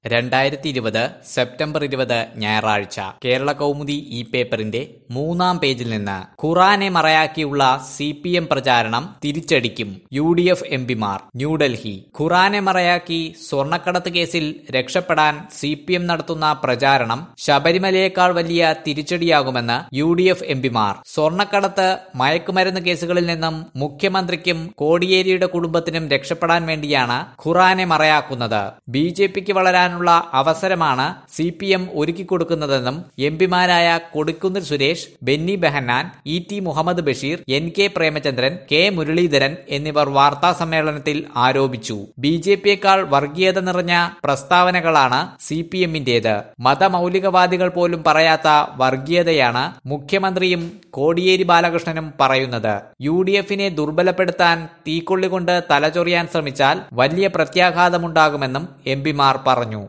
രണ്ടായിരത്തി ഇരുപത് സെപ്റ്റംബർ ഇരുപത് ഞായറാഴ്ച കേരള കൗമുദി ഈ പേപ്പറിന്റെ മൂന്നാം പേജിൽ നിന്ന് ഖുറാനെ മറയാക്കിയുള്ള സി പി എം പ്രചാരണം തിരിച്ചടിക്കും യു ഡി എഫ് എംപിമാർ ന്യൂഡൽഹി ഖുറാനെ മറയാക്കി സ്വർണ്ണക്കടത്ത് കേസിൽ രക്ഷപ്പെടാൻ സി പി എം നടത്തുന്ന പ്രചാരണം ശബരിമലയേക്കാൾ വലിയ തിരിച്ചടിയാകുമെന്ന് യു ഡി എഫ് എംപിമാർ സ്വർണ്ണക്കടത്ത് മയക്കുമരുന്ന് കേസുകളിൽ നിന്നും മുഖ്യമന്ത്രിക്കും കോടിയേരിയുടെ കുടുംബത്തിനും രക്ഷപ്പെടാൻ വേണ്ടിയാണ് ഖുറാനെ മറയാക്കുന്നത് ബി ജെ പിക്ക് വളരാനുള്ള അവസരമാണ് സി പി എം ഒരുക്കിക്കൊടുക്കുന്നതെന്നും എംപിമാരായ Kodikunnil Suresh Benny Behanan E T Muhammad Basheer N K Premachandran K Muraleedharan എന്നിവർ വാർത്താ സമ്മേളനത്തിൽ ആരോപിച്ചു ബി ജെ പിയേക്കാൾ വർഗീയത നിറഞ്ഞ പ്രസ്താവനകളാണ് സി പി എമ്മിന്റേത് മതമൗലികവാദികൾ പോലും പറയാത്ത വർഗീയതയാണ് മുഖ്യമന്ത്രിയും കോടിയേരി ബാലകൃഷ്ണനും പറയുന്നത് യു ഡി എഫിനെ ദുർബലപ്പെടുത്താൻ തീക്കൊള്ളി കൊണ്ട് തലചൊറിയാൻ ശ്രമിച്ചാൽ വലിയ പ്രത്യാഘാതമുണ്ടാകുമെന്നും എംപിമാർ പറഞ്ഞു